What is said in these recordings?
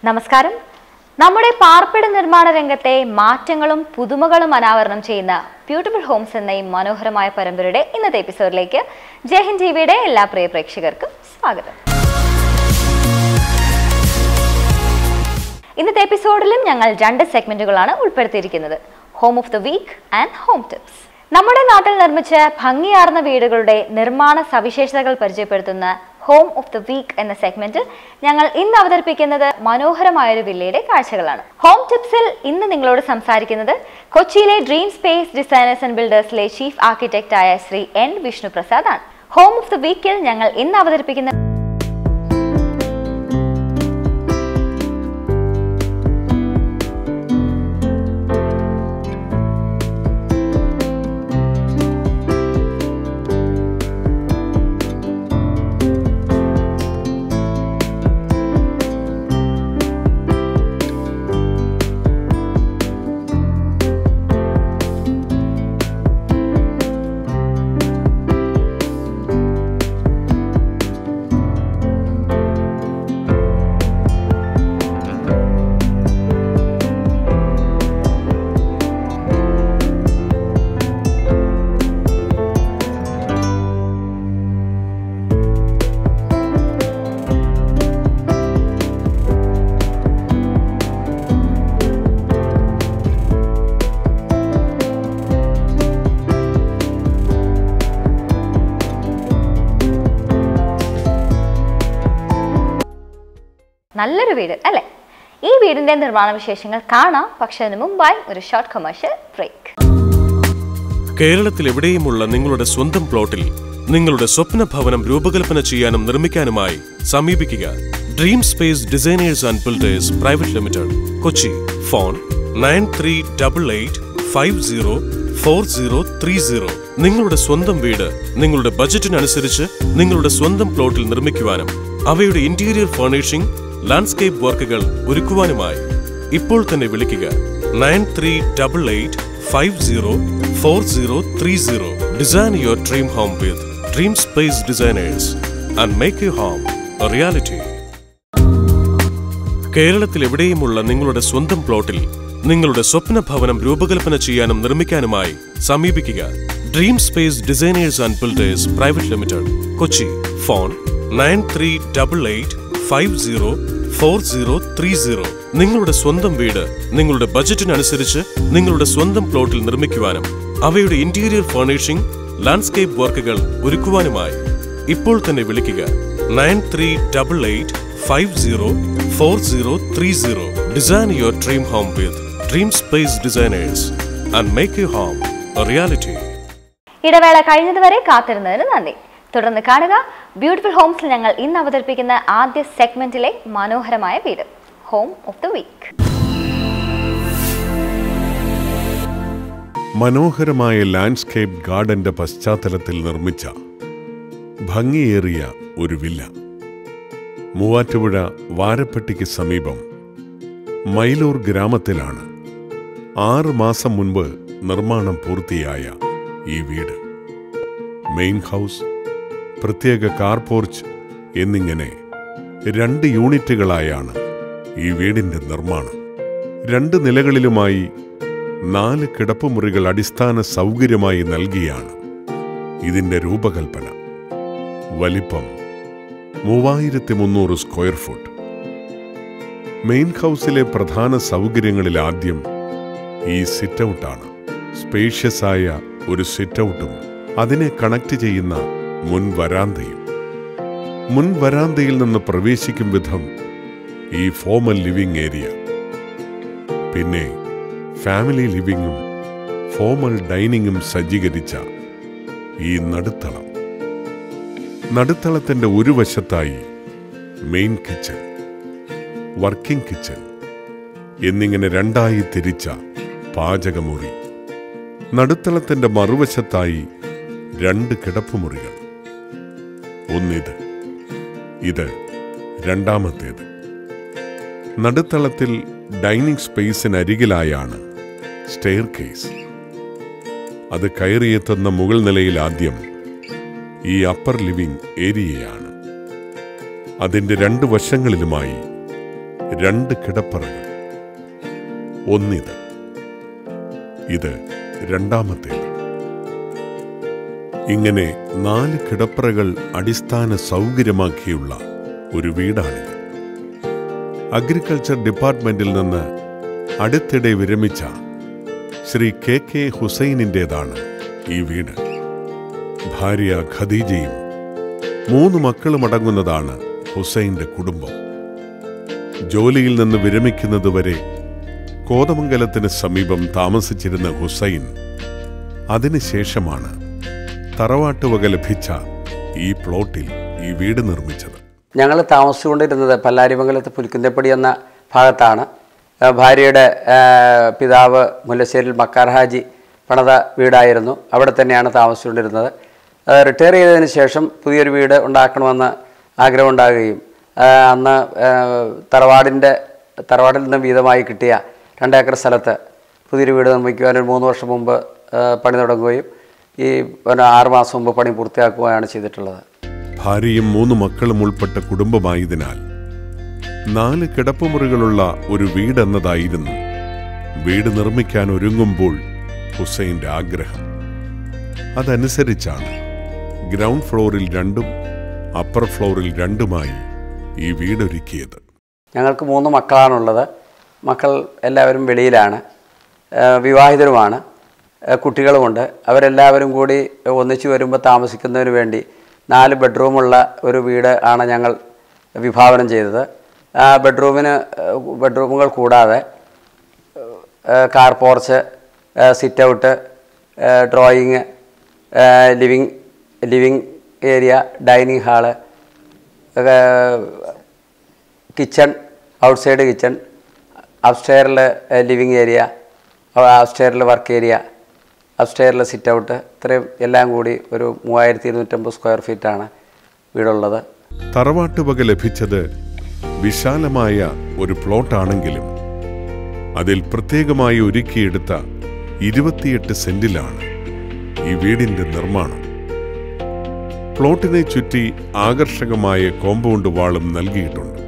നമസ്കാരം നമ്മുടെ പാർപ്പിട നിർമ്മാണ രംഗത്തെ മാറ്റങ്ങളും പുതുമകളും അനാവരണം ചെയ്യുന്ന ബ്യൂട്ടിഫുൾ ഹോംസ് എന്ന ഈ മനോഹരമായ പരമ്പരയുടെ ഇന്നത്തെ എപ്പിസോഡിലേക്ക് ജയഹിന്ദ് ടിവിയുടെ എല്ലാ പ്രിയ പ്രേക്ഷകർക്കും സ്വാഗതം ഇന്നത്തെ എപ്പിസോഡിലും ഞങ്ങൾ രണ്ട് സെഗ്മെന്റുകളാണ് ഉൾപ്പെടുത്തിയിരിക്കുന്നത് home of the week and home tips നമ്മുടെ നാട്ടിൽ നിർമ്മിച്ച ഭംഗിയാർന്ന വീടുകളുടെ നിർമ്മാണ സവിശേഷതകൾ പരിചയപ്പെടുത്തുന്ന ഹോം ഓഫ് ദ വീക്ക് എന്ന സെഗ്മെന്റിൽ ഞങ്ങൾ ഇന്ന് അവതരിപ്പിക്കുന്നത് മനോഹരമായ ഒരു വില്ലയുടെ കാഴ്ചകളാണ് ഹോം ടിപ്സിൽ ഇന്ന് നിങ്ങളോട് സംസാരിക്കുന്നത് കൊച്ചിയിലെ ഡ്രീം സ്പേസ് ഡിസൈനേഴ്സ് ആൻഡ് ബിൽഡേഴ്സിലെ ചീഫ് ആർക്കിടെക്ട് ആയ ശ്രീ എൻ വിഷ്ണു പ്രസാദ് ആണ് ഹോം ഓഫ് ദ വീക്കിൽ ഞങ്ങൾ ഇന്ന് അവതരിപ്പിക്കുന്ന നല്ലൊരു വീട് അല്ലേ ഈ വീടിന്റെ നിർമ്മാണ വിശേഷങ്ങൾ കാണാം പക്ഷെ അതിന് മുമ്പായി ഒരു ഷോർട്ട് കൊമേഴ്ഷ്യൽ ബ്രേക്ക് കേരളത്തിൽ എവിടെയുമുള്ള നിങ്ങളുടെ സ്വന്തം പ്ലോട്ടിൽ നിങ്ങളുടെ സ്വപ്ന ഭവനം രൂപകൽപ്പന ചെയ്യാനും നിർമ്മിക്കാനുമായി സമീപിക്കുക dream space designers and builders private limited Kochi phone nine three double eight five zero four zero three zero നിങ്ങളുടെ സ്വന്തം വീട് നിങ്ങളുടെ ബജറ്റിനനുസരിച്ച് നിങ്ങളുടെ സ്വന്തം പ്ലോട്ടിൽ നിർമ്മിക്കുവാനും അവയുടെ ഇന്റീരിയർ ഫർണിഷിംഗ് ലാൻഡ്സ്കേപ്പ് വർക്കുകൾ ഒരുക്കുവാനുമായി ഇപ്പോൾ തന്നെ വിളിക്കുക nine three double eight five zero four zero three zero design your dream home with dream space designers and make you home reality കേരളത്തിൽ എവിടെയുമുള്ള നിങ്ങളുടെ സ്വന്തം പ്ലോട്ടിൽ നിങ്ങളുടെ സ്വപ്ന ഭവനം രൂപകൽപ്പന ചെയ്യാനും നിർമ്മിക്കാനുമായി സമീപിക്കുക dream space designers and builders private limited Kochi phone nine three double eight five zero four zero three zero നിങ്ങളുടെ സ്വന്തം വീട് നിങ്ങളുടെ ബജറ്റിനനുസരിച്ച് നിങ്ങളുടെ സ്വന്തം പ്ലോട്ടിൽ നിർമ്മിക്കുവാനും അവയുടെ ഇന്റീരിയർ ഫർണിഷിംഗ് ലാൻഡ്സ്കേപ്പ് വർക്കുകൾ ഒരുക്കുവാനുമായി ഇപ്പോൾ തന്നെ വിളിക്കുക nine three double eight five zero four zero three zero design your dream home with dream space designers and make you home reality ഇടവേള കഴിഞ്ഞതുവരെ കാത്തിരുന്നതിന് നന്ദി തുടർന്ന് കാണുക ബ്യൂട്ടിഫുൾ ഹോംസിൽ ഞങ്ങൾ ഇന്ന് അവതരിപ്പിക്കുന്ന ആദ്യ സെഗ്മെന്റിലെ മനോഹരമായ വീട് ഹോം ഓഫ് ദ വീക്ക് മനോഹരമായ ലാൻഡ്സ്കേപ്പ് ഗാർഡന്റെ പശ്ചാത്തലത്തിൽ നിർമ്മിച്ച ഭംഗിയേറിയ ഒരു വില്ല മൂവാറ്റുപുഴ വാരപ്പെട്ടിക്ക് സമീപം മൈലൂർ ഗ്രാമത്തിലാണ് ആറ് മാസം മുൻപ് നിർമ്മാണം പൂർത്തിയായ ഈ വീട് മെയിൻ ഹൗസ് പ്രത്യേക കാർ പോർച്ച് എന്നിങ്ങനെ രണ്ട് യൂണിറ്റുകളായാണ് ഈ വീടിന്റെ നിർമ്മാണം രണ്ട് നിലകളിലുമായി നാല് കിടപ്പുമുറികൾ അടിസ്ഥാന സൗകര്യമായി നൽകിയാണ് ഇതിന്റെ രൂപകൽപ്പന വലിപ്പം മൂവായിരത്തി മുന്നൂറ് സ്ക്വയർ ഫുട്ട് മെയിൻ ഹൗസിലെ പ്രധാന സൗകര്യങ്ങളിൽ ആദ്യം ഈ സിറ്റ് ഔട്ടാണ് സ്പേഷ്യസ് ആയ ഒരു സിറ്റ് ഔട്ടും അതിനെ കണക്ട് ചെയ്യുന്ന മുൻ വരാന്തയും മുൻ വരാന്തയിൽ നിന്ന് പ്രവേശിക്കും വിധം ഈ ഫോമൽ ലിവിംഗ് ഏരിയ പിന്നെ ഫാമിലി ലിവിംഗും ഫോമൽ ഡൈനിങ്ങും സജ്ജീകരിച്ച ഈ നടുത്തളം നടുത്തളത്തിന്റെ ഒരു വശത്തായി മെയിൻ കിച്ചൺ വർക്കിംഗ് കിച്ചൺ എന്നിങ്ങനെ രണ്ടായി തിരിച്ച പാചകമുറി നടുത്തളത്തിന്റെ മറുവശത്തായി രണ്ട് കിടപ്പുമുറികൾ ഒന്നിത് ഇത് രണ്ടാമത്തേത് നടുത്തളത്തിൽ ഡൈനിങ് സ്പേസിനരികിലായാണ് സ്റ്റെയർ കേസ് അത് കയറിയെത്തുന്ന മുകൾ നിലയിൽ ആദ്യം ഈ അപ്പർ ലിവിംഗ് ഏരിയയാണ് അതിന്റെ രണ്ട് വശങ്ങളിലുമായി രണ്ട് കിടപ്പറകൾ ഒന്നിത് ഇത് രണ്ടാമത്തേത് ഇങ്ങനെ നാല് കിടപ്പറകൾ അടിസ്ഥാന സൗകര്യമാക്കിയുള്ള ഒരു വീടാണിത് അഗ്രികൾച്ചർ ഡിപ്പാർട്ട്മെന്റിൽ നിന്ന് അടുത്തിടെ വിരമിച്ച ശ്രീ കെ കെ ഹുസൈനിൻ്റെതാണ് ഈ വീട് ഭാര്യ ഖദീജയും മൂന്ന് മക്കളും അടങ്ങുന്നതാണ് ഹുസൈന്റെ കുടുംബം ജോലിയിൽ നിന്ന് വിരമിക്കുന്നതുവരെ കോതമംഗലത്തിന് സമീപം താമസിച്ചിരുന്ന ഹുസൈൻ അതിനുശേഷമാണ് തറവാട്ടുവക ലഭിച്ച ഈ പ്ലോട്ടിൽ ഈ വീട് നിർമ്മിച്ചത് ഞങ്ങൾ താമസിച്ചുകൊണ്ടിരുന്നത് പല്ലാരിമംഗലത്ത് പുലിക്കുന്നപ്പടി എന്ന ഭാഗത്താണ് ആ, ഭാര്യയുടെ ആ, പിതാവ് മുല്ലശ്ശേരിൽ മക്കാർ ഹാജി പണിത വീടായിരുന്നു അവിടെ തന്നെയാണ് താമസിച്ചുകൊണ്ടിരുന്നത് ആ, റിട്ടയർ ചെയ്തതിന് ശേഷം പുതിയൊരു വീട് ഉണ്ടാക്കണമെന്ന് ആഗ്രഹമുണ്ടാകുകയും ആ, അന്ന് ആ, തറവാടിൻ്റെ തറവാടിൽ നിന്ന് വീതമായി കിട്ടിയ രണ്ടേക്കർ സ്ഥലത്ത് പുതിയൊരു വീട് നിർമ്മിക്കുവാൻ ഒരു മൂന്ന് വർഷം മുമ്പ് ആ, പണി തുടങ്ങുകയും ഈ ഒരു ആറ് മാസം മുമ്പ് പണി പൂർത്തിയാക്കുകയാണ് ചെയ്തിട്ടുള്ളത് ഭാര്യയും മൂന്ന് മക്കളും ഉൾപ്പെട്ട കുടുംബമായതിനാൽ നാല് കിടപ്പുമുറികളുള്ള ഒരു വീടെന്നതായിരുന്നു വീട് നിർമ്മിക്കാൻ ഒരുങ്ങുമ്പോൾ ഹുസൈന്റെ ആഗ്രഹം അതനുസരിച്ചാണ് ഗ്രൗണ്ട് ഫ്ലോറിൽ രണ്ടും അപ്പർ ഫ്ലോറിൽ രണ്ടുമായി ഈ വീടൊരുക്കിയത് ഞങ്ങൾക്ക് മൂന്ന് മക്കളാണുള്ളത് മക്കൾ എല്ലാവരും വെളിയിലാണ് ആ, വിവാഹിതരുമാണ് ആ, കുട്ടികളുമുണ്ട് അവരെല്ലാവരും കൂടി ഒന്നിച്ചു വരുമ്പോൾ താമസിക്കുന്നതിന് വേണ്ടി നാല് ബെഡ്റൂമുള്ള ഒരു വീട് ആണ് ഞങ്ങൾ വിഭാവനം ചെയ്തത് ആ ബെഡ്റൂമിന് ആ, ബെഡ്റൂമുകൾ കൂടാതെ car porch sit out drawing living living area dining hall kitchen outside kitchen അപ്സ്റ്റെയറിൽ ലിവിങ് ഏരിയ അപ്സ്റ്റെയറിൽ വർക്ക് ഏരിയ അപ്സ്റ്റെയറിൽ സിറ്റ് ഔട്ട് ഇത്രയും എല്ലാം കൂടി ഒരു മൂവായിരത്തി ഇരുന്നൂറ്റമ്പത് സ്ക്വയർ ഫീറ്റാണ് വീടുള്ളത് തറവാട്ടുവക ലഭിച്ചത് വിശാലമായ ഒരു പ്ലോട്ടാണെങ്കിലും അതിൽ പ്രത്യേകമായി ഒരുക്കിയെടുത്ത ഇരുപത്തിയെട്ട് സെന്റിലാണ് ഈ വീടിന്റെ നിർമ്മാണം പ്ലോട്ടിനെ ചുറ്റി ആകർഷകമായ കോമ്പൗണ്ട് വാളും നൽകിയിട്ടുണ്ട്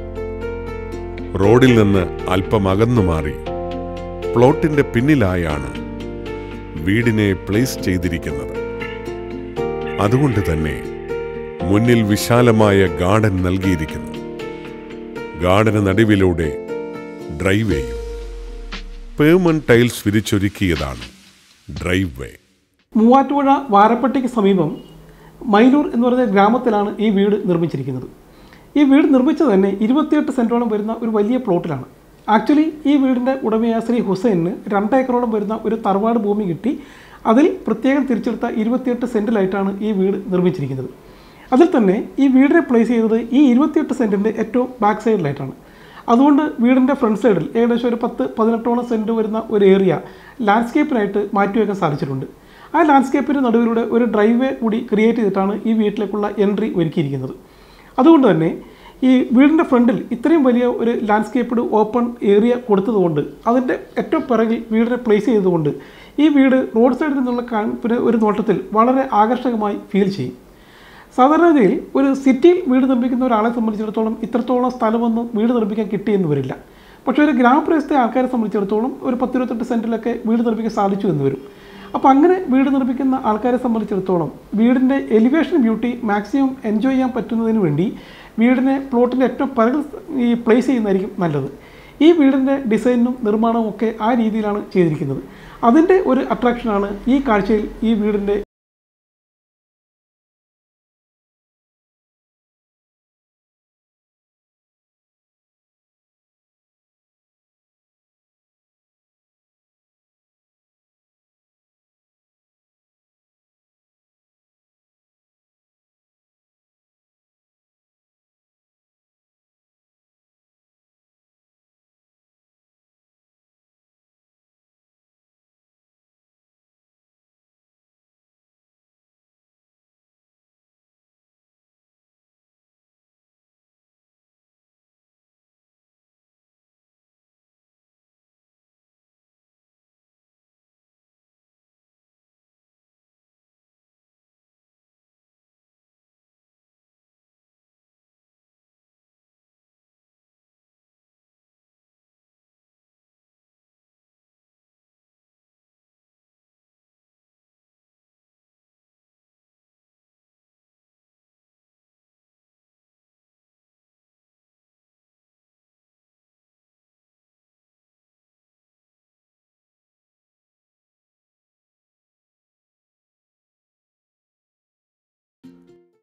റോഡിൽ നിന്ന് അല്പം അകന്നു മാറി പ്ലോട്ടിന്റെ പിന്നിലായാണ് വീടിനെ പ്ലേസ് ചെയ്തിരിക്കുന്നത് അതുകൊണ്ട് തന്നെ മുന്നിൽ വിശാലമായ ഗാർഡൻ നൽകിയിരിക്കുന്നു ഗാർഡന് നടുവിലൂടെ ഡ്രൈവ് വേയും പേമൺ ടൈൽസ് വിരിച്ചൊരുക്കിയതാണ് ഡ്രൈവ് വേ മൂവാറ്റുപുഴ വാരപ്പട്ടിക്ക് സമീപം മൈലൂർ എന്ന് പറയുന്ന ഗ്രാമത്തിലാണ് ഈ വീട് നിർമ്മിച്ചിരിക്കുന്നത് ഈ വീട് നിർമ്മിച്ചത് തന്നെ ഇരുപത്തിയെട്ട് സെൻറ്റോളം വരുന്ന ഒരു വലിയ പ്ലോട്ടിലാണ് ആക്ച്വലി ഈ വീടിൻ്റെ ഉടമയായ ശ്രീ ഹുസൈന് രണ്ടേക്കറോളം വരുന്ന ഒരു തറവാട് ഭൂമി കിട്ടി അതിൽ പ്രത്യേകം തിരിച്ചെടുത്ത ഇരുപത്തിയെട്ട് സെൻറ്റിലായിട്ടാണ് ഈ വീട് നിർമ്മിച്ചിരിക്കുന്നത് അതിൽ തന്നെ ഈ വീടിനെ പ്ലേസ് ചെയ്തത് ഈ ഇരുപത്തിയെട്ട് സെൻറ്റിൻ്റെ ഏറ്റവും ബാക്ക് സൈഡിലായിട്ടാണ് അതുകൊണ്ട് വീടിൻ്റെ ഫ്രണ്ട് സൈഡിൽ ഏകദേശം ഒരു പത്ത് പതിനെട്ടോളം സെൻറ്റ് വരുന്ന ഒരു ഏരിയ ലാൻഡ്സ്കേപ്പിനായിട്ട് മാറ്റിവെക്കാൻ സാധിച്ചിട്ടുണ്ട് ആ ലാൻഡ്സ്കേപ്പിൻ്റെ നടുവിലൂടെ ഒരു ഡ്രൈവ് വേ കൂടി ക്രിയേറ്റ് ചെയ്തിട്ടാണ് ഈ വീട്ടിലേക്കുള്ള എൻട്രി ഒരുക്കിയിരിക്കുന്നത് അതുകൊണ്ട് തന്നെ ഈ വീടിൻ്റെ ഫ്രണ്ടിൽ ഇത്രയും വലിയ ഒരു ലാൻഡ്സ്കേപ്പ്ഡ് ഓപ്പൺ ഏരിയ കൊടുത്തതുകൊണ്ട് അതിൻ്റെ ഏറ്റവും പിറകിൽ വീടിനെ പ്ലേസ് ചെയ്തുകൊണ്ട് ഈ വീട് റോഡ് സൈഡിൽ നിന്നുള്ള കാ- പിന്നെ ഒരു നോട്ടത്തിൽ വളരെ ആകർഷകമായി ഫീൽ ചെയ്യും സാധാരണഗതിയിൽ ഒരു സിറ്റിയിൽ വീട് നിർമ്മിക്കുന്ന ഒരാളെ സംബന്ധിച്ചിടത്തോളം ഇത്രത്തോളം സ്ഥലമൊന്നും വീട് നിർമ്മിക്കാൻ കിട്ടിയെന്ന് വരില്ല പക്ഷേ ഒരു ഗ്രാമപ്രദേശത്തെ ആൾക്കാരെ സംബന്ധിച്ചിടത്തോളം ഒരു പത്തിരുപത്തെട്ട് സെൻറ്റിലൊക്കെ വീട് നിർമ്മിക്കാൻ സാധിച്ചു എന്ന് വരും അപ്പോൾ അങ്ങനെ വീട് നിർമ്മിക്കുന്ന ആൾക്കാരെ സംബന്ധിച്ചിടത്തോളം വീടിൻ്റെ എലിവേഷൻ ബ്യൂട്ടി മാക്സിമം എൻജോയ് ചെയ്യാൻ പറ്റുന്നതിന് വേണ്ടി വീടിനെ പ്ലോട്ടിൻ്റെ ഏറ്റവും പിറകിൽ ഈ പ്ലേസ് ചെയ്യുന്നതായിരിക്കും നല്ലത് ഈ വീടിൻ്റെ ഡിസൈനും നിർമ്മാണവും ഒക്കെ ആ രീതിയിലാണ് ചെയ്തിരിക്കുന്നത് അതിൻ്റെ ഒരു അട്രാക്ഷനാണ് ഈ കാഴ്ചയിൽ ഈ വീടിൻ്റെ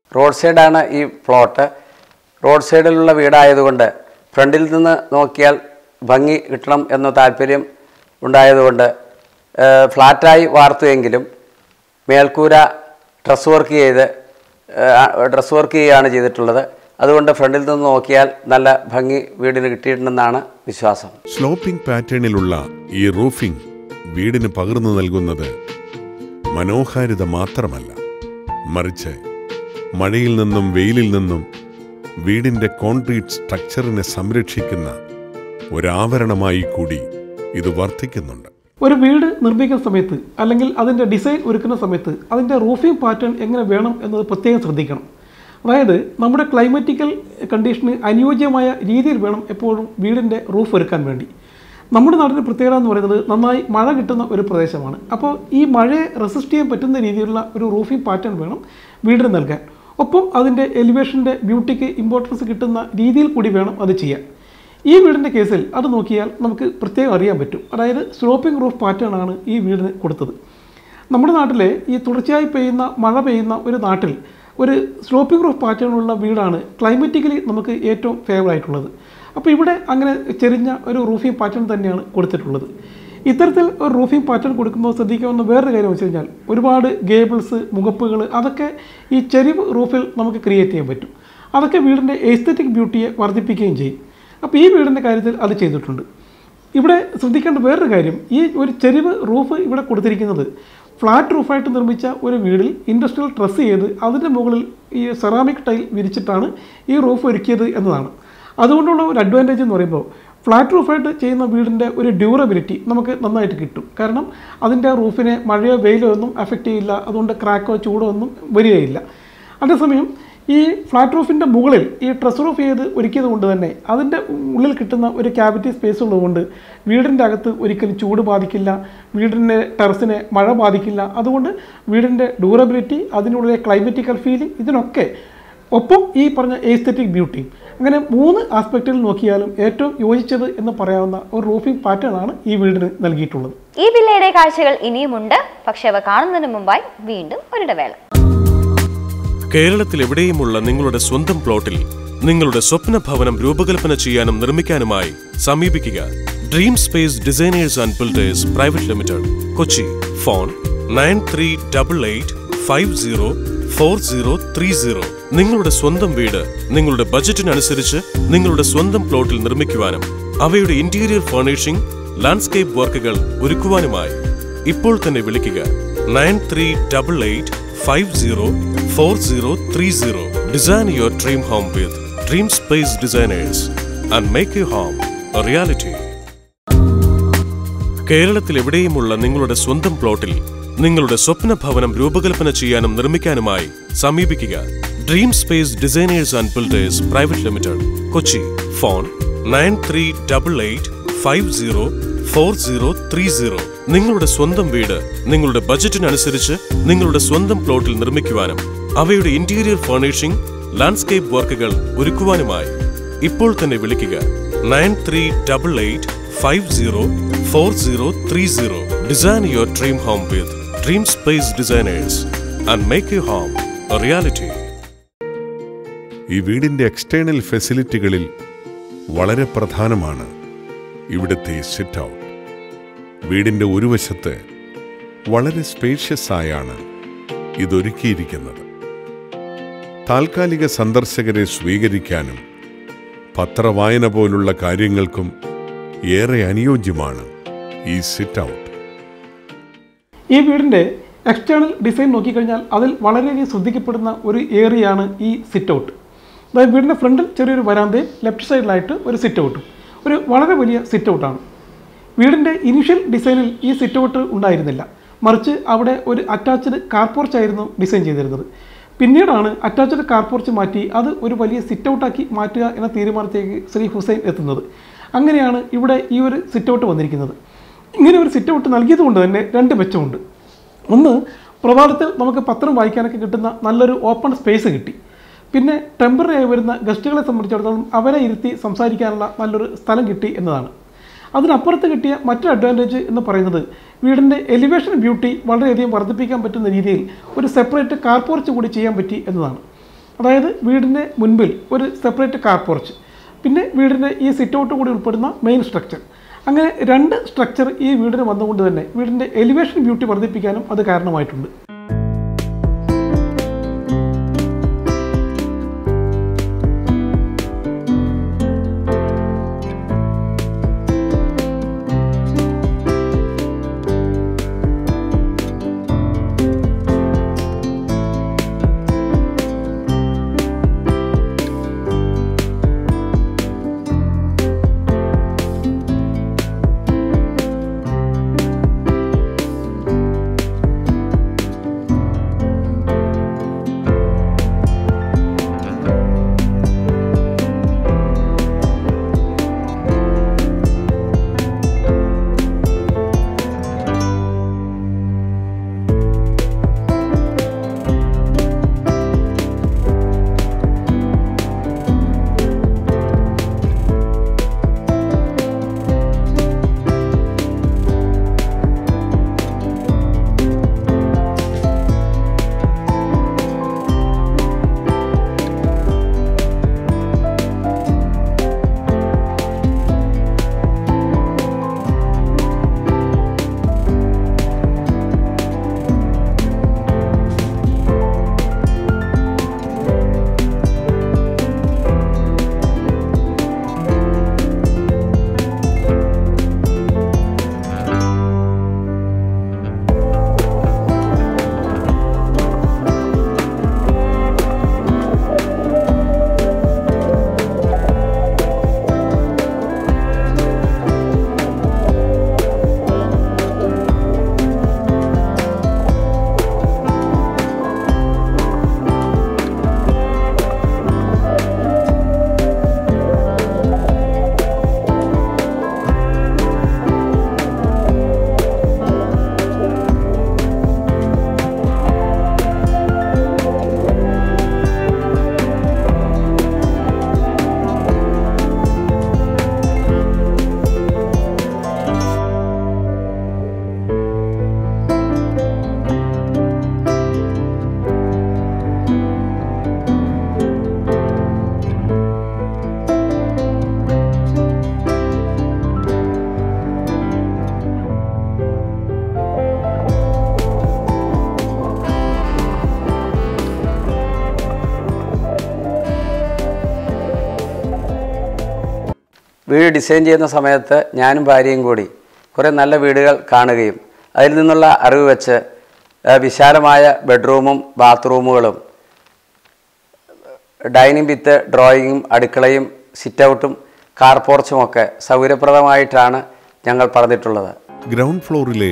റോഡ് സൈഡാണ് ഈ പ്ലോട്ട് റോഡ് സൈഡിലുള്ള വീടായതുകൊണ്ട് ഫ്രണ്ടിൽ നിന്ന് നോക്കിയാൽ ഭംഗി കിട്ടണം എന്ന താല്പര്യം ഉണ്ടായതുകൊണ്ട് ഏഹ്, ഫ്ലാറ്റായി വാർത്തുവെങ്കിലും മേൽക്കൂര ഡ്രസ് വർക്ക് ചെയ്ത് ഏഹ്, ഡ്രസ് വർക്ക് ചെയ്യുകയാണ് ചെയ്തിട്ടുള്ളത് അതുകൊണ്ട് ഫ്രണ്ടിൽ നിന്ന് നോക്കിയാൽ നല്ല ഭംഗി വീടിന് കിട്ടിയിട്ടുണ്ടെന്നാണ് വിശ്വാസം സ്ലോപ്പിംഗ് പാറ്റേണിലുള്ള ഈ റൂഫിംഗ് വീടിന് പകർന്നു നൽകുന്നത് മനോഹാരിത മാത്രമല്ല മറിച്ച് മഴയിൽ നിന്നും വെയിലിൽ നിന്നും വീടിന്റെ കോൺക്രീറ്റ് സ്ട്രക്ചറിനെ സംരക്ഷിക്കുന്ന ഒരാവരണമായി കൂടി ഇത് വർദ്ധിക്കുന്നുണ്ട് ഒരു വീട് നിർമ്മിക്കുന്ന സമയത്ത് അല്ലെങ്കിൽ അതിൻ്റെ ഡിസൈൻ ഒരുക്കുന്ന സമയത്ത് അതിൻ്റെ റൂഫിംഗ് പാറ്റേൺ എങ്ങനെ വേണം എന്നത് പ്രത്യേകം ശ്രദ്ധിക്കണം അതായത് നമ്മുടെ ക്ലൈമറ്റിക്കൽ കണ്ടീഷന് അനുയോജ്യമായ രീതിയിൽ വേണം എപ്പോഴും വീടിൻ്റെ റൂഫ് ഒരുക്കാൻ വേണ്ടി നമ്മുടെ നാടിൻ്റെ പ്രത്യേകത എന്ന് പറയുന്നത് നന്നായി മഴ കിട്ടുന്ന ഒരു പ്രദേശമാണ് അപ്പോൾ ഈ മഴയെ റെസിസ്റ്റ് ചെയ്യാൻ പറ്റുന്ന രീതിയിലുള്ള ഒരു റൂഫിംഗ് പാറ്റേൺ വേണം വീടിന് നൽകാൻ ഒപ്പം അതിൻ്റെ എലിവേഷൻ്റെ ബ്യൂട്ടിക്ക് ഇമ്പോർട്ടൻസ് കിട്ടുന്ന രീതിയിൽ കൂടി വേണം അത് ചെയ്യാൻ ഈ വീടിൻ്റെ കേസിൽ അത് നോക്കിയാൽ നമുക്ക് പ്രത്യേകം അറിയാൻ പറ്റും അതായത് സ്ലോപ്പിംഗ് റൂഫ് പാറ്റേൺ ആണ് ഈ വീടിന് കൊടുത്തത് നമ്മുടെ നാട്ടിലെ ഈ തുടർച്ചയായി പെയ്യുന്ന മഴ പെയ്യുന്ന ഒരു നാട്ടിൽ ഒരു സ്ലോപ്പിംഗ് റൂഫ് പാറ്റേണുള്ള വീടാണ് ക്ലൈമറ്റിക്കലി നമുക്ക് ഏറ്റവും ഫേവർ ആയിട്ടുള്ളത് അപ്പോൾ ഇവിടെ അങ്ങനെ ചെരിഞ്ഞ ഒരു റൂഫിംഗ് പാറ്റേൺ തന്നെയാണ് കൊടുത്തിട്ടുള്ളത് ഇത്തരത്തിൽ ഒരു റൂഫിംഗ് പാറ്റേൺ കൊടുക്കുമ്പോൾ ശ്രദ്ധിക്കാവുന്ന വേറൊരു കാര്യം വെച്ച് കഴിഞ്ഞാൽ ഒരുപാട് ഗേബിൾസ് മുഖപ്പുകൾ അതൊക്കെ ഈ ചെരിവ് റൂഫിൽ നമുക്ക് ക്രിയേറ്റ് ചെയ്യാൻ പറ്റും അതൊക്കെ വീടിൻ്റെ എസ്തറ്റിക് ബ്യൂട്ടിയെ വർദ്ധിപ്പിക്കുകയും ചെയ്യും അപ്പോൾ ഈ വീടിൻ്റെ കാര്യത്തിൽ അത് ചെയ്തിട്ടുണ്ട് ഇവിടെ ശ്രദ്ധിക്കേണ്ട വേറൊരു കാര്യം ഈ ഒരു ചെരിവ് റൂഫ് ഇവിടെ കൊടുത്തിരിക്കുന്നത് ഫ്ലാറ്റ് റൂഫായിട്ട് നിർമ്മിച്ച ഒരു വീടിൽ ഇൻഡസ്ട്രിയൽ ട്രസ് ചെയ്ത് അതിൻ്റെ മുകളിൽ ഈ സെറാമിക് ടൈൽ വിരിച്ചിട്ടാണ് ഈ റൂഫ് ഒരുക്കിയത് എന്നതാണ് അതുകൊണ്ടുള്ള ഒരു അഡ്വാൻറ്റേജ് എന്ന് പറയുമ്പോൾ ഫ്ലാറ്റ് റൂഫായിട്ട് ചെയ്യുന്ന വീടിൻ്റെ ഒരു ഡ്യൂറബിലിറ്റി നമുക്ക് നന്നായിട്ട് കിട്ടും കാരണം അതിൻ്റെ റൂഫിനെ മഴയോ വെയിലോ ഒന്നും അഫക്റ്റ് ചെയ്യില്ല അതുകൊണ്ട് ക്രാക്കോ ചൂടോ ഒന്നും വരികയില്ല അതേസമയം ഈ ഫ്ലാറ്റ് റൂഫിൻ്റെ മുകളിൽ ഈ ട്രസ് റൂഫ് ചെയ്ത് ഒരുക്കിയത് കൊണ്ട് തന്നെ അതിൻ്റെ ഉള്ളിൽ കിട്ടുന്ന ഒരു ക്യാവിറ്റി സ്പേസ് ഉള്ളതുകൊണ്ട് വീടിൻ്റെ അകത്ത് ഒരിക്കലും ചൂട് ബാധിക്കില്ല വീടിൻ്റെ ടെറസിനെ മഴ ബാധിക്കില്ല അതുകൊണ്ട് വീടിൻ്റെ ഡ്യൂറബിലിറ്റി അതിനുള്ളിലെ ക്ലൈമറ്റിക്കൽ ഫീലിംഗ് ഇതിനൊക്കെ ഒപ്പം ഈ പറഞ്ഞ എസ്തെറ്റിക് ബ്യൂട്ടിയും അങ്ങനെ മൂന്ന് ആസ്പെക്റ്റിൽ നോക്കിയാലും ഏറ്റവും യോജിച്ചത് എന്ന് പറയാവുന്ന ഒരു റൂഫിംഗ് പാറ്റേൺ ആണ് ഈ വീടിന് നൽകിയിട്ടുള്ളത് ഈ വില്ലയുടെ കാഴ്ചകൾ ഇനിയുമുണ്ട് പക്ഷെ അവ കാണുന്നതിന് മുമ്പായി വീണ്ടും ഒരിടവേള കേരളത്തിൽ എവിടെയുമുള്ള നിങ്ങളുടെ സ്വന്തം പ്ലോട്ടിൽ നിങ്ങളുടെ സ്വപ്ന ഭവനം രൂപകൽപ്പന ചെയ്യാനും നിർമ്മിക്കാനുമായി സമീപിക്കുക dream space designers and builders private limited Kochi phone nine three double eight five zero four zero three zero നിങ്ങളുടെ സ്വന്തം വീട് നിങ്ങളുടെ ബജറ്റിനനുസരിച്ച് നിങ്ങളുടെ സ്വന്തം പ്ലോട്ടിൽ നിർമ്മിക്കുവാനും അവയുടെ ഇന്റീരിയർ ഫർണിഷിംഗ് ലാൻഡ്സ്കേപ്പ് വർക്കുകൾ ഒരുക്കുവാനുമായി ഇപ്പോൾ തന്നെ വിളിക്കുക nine three double eight five zero four zero three zero design your dream home with dream space designers and make you home reality കേരളത്തിൽ എവിടെയുമുള്ള നിങ്ങളുടെ സ്വന്തം പ്ലോട്ടിൽ നിങ്ങളുടെ സ്വപ്ന ഭവനം രൂപകൽപ്പന ചെയ്യാനും നിർമ്മിക്കാനുമായി സമീപിക്കുക dream space designers and builders private limited Kochi phone nine three double eight five zero four zero three zero നിങ്ങളുടെ സ്വന്തം വീട് നിങ്ങളുടെ ബജറ്റിനനുസരിച്ച് നിങ്ങളുടെ സ്വന്തം പ്ലോട്ടിൽ നിർമ്മിക്കുവാനും അവയുടെ ഇന്റീരിയർ ഫർണിഷിംഗ് ലാൻഡ്സ്കേപ്പ് വർക്കുകൾ ഒരുക്കുവാനുമായി ഇപ്പോൾ തന്നെ വിളിക്കുക nine three double eight five zero four zero three zero design your dream home with dream space designers and make you home reality ഈ വീടിന്റെ എക്സ്റ്റേണൽ ഫെസിലിറ്റികളിൽ വളരെ പ്രധാനമാണ് ഇവിടുത്തെ സിറ്റ് ഔട്ട് വീടിന്റെ ഒരു വശത്ത് വളരെ സ്പേഷ്യസ് ആയാണ് ഇതൊരുക്കിയിരിക്കുന്നത് താൽക്കാലിക സന്ദർശകരെ സ്വീകരിക്കാനും പത്രവായന പോലുള്ള കാര്യങ്ങൾക്കും ഏറെ അനുയോജ്യമാണ് ഈ സിറ്റ് ഔട്ട് ഈ വീടിൻ്റെ എക്സ്റ്റേണൽ ഡിസൈൻ നോക്കിക്കഴിഞ്ഞാൽ അതിൽ വളരെയധികം ശ്രദ്ധിക്കപ്പെടുന്ന ഒരു ഏരിയയാണ് ഈ സിറ്റ് ഔട്ട് അതായത് വീടിൻ്റെ ഫ്രണ്ടിൽ ചെറിയൊരു വരാന്തയും ലെഫ്റ്റ് സൈഡിലായിട്ട് ഒരു സിറ്റ് ഔട്ടും ഒരു വളരെ വലിയ സിറ്റ് ഔട്ടാണ് വീടിൻ്റെ ഇനിഷ്യൽ ഡിസൈനിൽ ഈ സിറ്റ് ഔട്ട് ഉണ്ടായിരുന്നില്ല മറിച്ച് അവിടെ ഒരു അറ്റാച്ച്ഡ് കാർപോർച്ച് ആയിരുന്നു ഡിസൈൻ ചെയ്തിരുന്നത് പിന്നീടാണ് അറ്റാച്ച്ഡ് കാർപോർച്ച് മാറ്റി അത് ഒരു വലിയ സിറ്റ് ഔട്ടാക്കി മാറ്റുക എന്ന തീരുമാനത്തേക്ക് ശ്രീ ഹുസൈൻ എത്തുന്നത് അങ്ങനെയാണ് ഇവിടെ ഈ ഒരു സിറ്റ് ഔട്ട് വന്നിരിക്കുന്നത് ഇങ്ങനെ ഒരു സിറ്റ് ഔട്ട് നൽകിയത് കൊണ്ട് തന്നെ രണ്ട് മെച്ചമുണ്ട് ഒന്ന് പ്രഭാതത്തിൽ നമുക്ക് പത്രം വായിക്കാനൊക്കെ കിട്ടുന്ന നല്ലൊരു ഓപ്പൺ സ്പേസ് കിട്ടി പിന്നെ ടെമ്പററി ആയി വരുന്ന ഗസ്റ്റുകളെ സംബന്ധിച്ചിടത്തോളം അവരെ ഇരുത്തി സംസാരിക്കാനുള്ള നല്ലൊരു സ്ഥലം കിട്ടി എന്നതാണ് അതിനപ്പുറത്ത് കിട്ടിയ മറ്റൊരു അഡ്വാൻറ്റേജ് എന്ന് പറയുന്നത് വീടിൻ്റെ എലിവേഷൻ ബ്യൂട്ടി വളരെയധികം വർദ്ധിപ്പിക്കാൻ പറ്റുന്ന രീതിയിൽ ഒരു സെപ്പറേറ്റ് കാർ പോർച്ച് കൂടി ചെയ്യാൻ പറ്റി എന്നതാണ് അതായത് വീടിൻ്റെ മുൻപിൽ ഒരു സെപ്പറേറ്റ് കാർ പോർച്ച് പിന്നെ വീടിൻ്റെ ഈ സിറ്റ് ഔട്ട് കൂടി ഉൾപ്പെടുന്ന മെയിൻ സ്ട്രക്ചർ അങ്ങനെ രണ്ട് സ്ട്രക്ചർ ഈ വീടിന് വന്നുകൊണ്ട് തന്നെ വീടിൻ്റെ എലിവേഷൻ ബ്യൂട്ടി വർദ്ധിപ്പിക്കാനും അത് കാരണമായിട്ടുണ്ട് വീട് ഡിസൈൻ ചെയ്യുന്ന സമയത്ത് ഞാനും ഭാര്യയും കൂടി കുറേ നല്ല വീടുകൾ കാണുകയും അതിൽ നിന്നുള്ള അറിവ് വെച്ച് ആ, വിശാലമായ ബെഡ്റൂമും ബാത്റൂമുകളും ഡൈനിങ് വിത്ത് ഡ്രോയിങ്ങും അടുക്കളയും സിറ്റൗട്ടും കാർ പോർച്ചും ഒക്കെ സൗകര്യപ്രദമായിട്ടാണ് ഞങ്ങൾ പറഞ്ഞിട്ടുള്ളത് ഗ്രൗണ്ട് ഫ്ലോറിലെ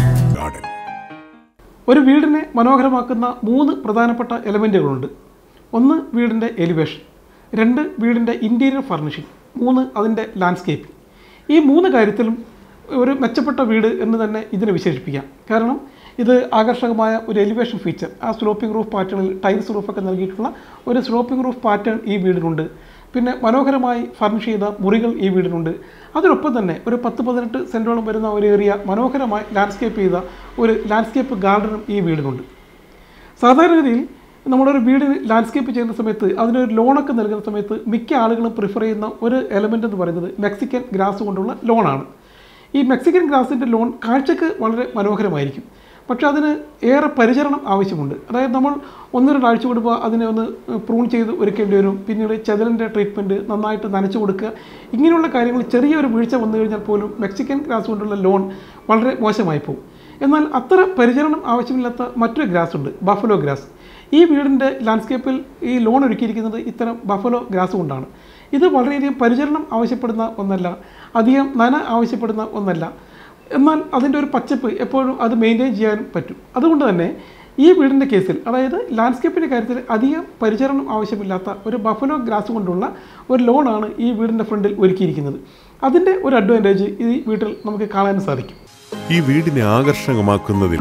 ഒരു വീടിനെ മനോഹരമാക്കുന്ന മൂന്ന് പ്രധാനപ്പെട്ട എലമെൻറ്റുകളുണ്ട് ഒന്ന് വീടിൻ്റെ എലിവേഷൻ രണ്ട് വീടിൻ്റെ ഇൻറ്റീരിയർ ഫർണിഷിംഗ് മൂന്ന് അതിൻ്റെ ലാൻഡ്സ്കേപ്പിംഗ് ഈ മൂന്ന് കാര്യത്തിലും ഒരു മെച്ചപ്പെട്ട വീട് എന്ന് തന്നെ ഇതിനെ വിശേഷിപ്പിക്കാം കാരണം ഇത് ആകർഷകമായ ഒരു എലിവേഷൻ ഫീച്ചർ ആ സ്ലോപ്പിംഗ് റൂഫ് പാറ്റേണിൽ ടൈൽസ് റൂഫൊക്കെ നൽകിയിട്ടുള്ള ഒരു സ്ലോപ്പിംഗ് റൂഫ് പാറ്റേൺ ഈ വീടിനുണ്ട് പിന്നെ മനോഹരമായി ഫർണിഷ് ചെയ്ത മുറികൾ ഈ വീടിനുണ്ട് അതിനൊപ്പം തന്നെ ഒരു പത്ത് പതിനെട്ട് സെൻറ്റോളം വരുന്ന ഒരു ഏരിയ മനോഹരമായി ലാൻഡ്സ്കേപ്പ് ചെയ്ത ഒരു ലാൻഡ്സ്കേപ്പ് ഗാർഡനും ഈ വീടിനുണ്ട് സാധാരണഗതിയിൽ നമ്മളൊരു വീടിന് ലാൻഡ്സ്കേപ്പ് ചെയ്യുന്ന സമയത്ത് അതിനൊരു ലോണൊക്കെ നൽകുന്ന സമയത്ത് മിക്ക ആളുകളും പ്രിഫർ ചെയ്യുന്ന ഒരു എലമെൻ്റ് എന്ന് പറയുന്നത് മെക്സിക്കൻ ഗ്രാസ് കൊണ്ടുള്ള ലോണാണ് ഈ മെക്സിക്കൻ ഗ്രാസിൻ്റെ ലോൺ കാഴ്ചക്ക് വളരെ മനോഹരമായിരിക്കും പക്ഷേ അതിന് ഏറെ പരിചരണം ആവശ്യമുണ്ട് അതായത് നമ്മൾ ഒന്ന് രണ്ടാഴ്ച കൂടുമ്പോൾ അതിനെ ഒന്ന് പ്രൂൺ ചെയ്ത് ഒരുക്കേണ്ടി വരും പിന്നീട് ചെതലിൻ്റെ ട്രീറ്റ്മെൻറ്റ് നന്നായിട്ട് നനച്ചു കൊടുക്കുക ഇങ്ങനെയുള്ള കാര്യങ്ങൾ ചെറിയൊരു വീഴ്ച വന്നു കഴിഞ്ഞാൽ പോലും മെക്സിക്കൻ ഗ്രാസ് കൊണ്ടുള്ള ലോൺ വളരെ മോശമായി പോകും എന്നാൽ അത്ര പരിചരണം ആവശ്യമില്ലാത്ത മറ്റൊരു ഗ്രാസ് ഉണ്ട് ബഫലോ ഗ്രാസ് ഈ വീടിൻ്റെ ലാൻഡ്സ്കേപ്പിൽ ഈ ലോൺ ഒരുക്കിയിരിക്കുന്നത് ഇത്തരം ബഫലോ ഗ്രാസ് കൊണ്ടാണ് ഇത് വളരെയധികം പരിചരണം ആവശ്യപ്പെടുന്ന ഒന്നല്ല അധികം നന ആവശ്യപ്പെടുന്ന ഒന്നല്ല എന്നാൽ അതിൻ്റെ ഒരു പച്ചപ്പ് എപ്പോഴും അത് മെയിൻറ്റെയിൻ ചെയ്യാൻ പറ്റും അതുകൊണ്ട് തന്നെ ഈ വീടിൻ്റെ കേസിൽ അതായത് ലാൻഡ്സ്കേപ്പിൻ്റെ കാര്യത്തിൽ അധികം പരിചരണം ആവശ്യമില്ലാത്ത ഒരു ബഫലോ ഗ്രാസ് കൊണ്ടുള്ള ഒരു ലോണാണ് ഈ വീടിൻ്റെ ഫ്രണ്ടിൽ ഒരുക്കിയിരിക്കുന്നത് അതിൻ്റെ ഒരു അഡ്വാൻറ്റേജ് ഈ വീട്ടിൽ നമുക്ക് കാണാൻ സാധിക്കും ഈ വീടിനെ ആകർഷകമാക്കുന്നതിൽ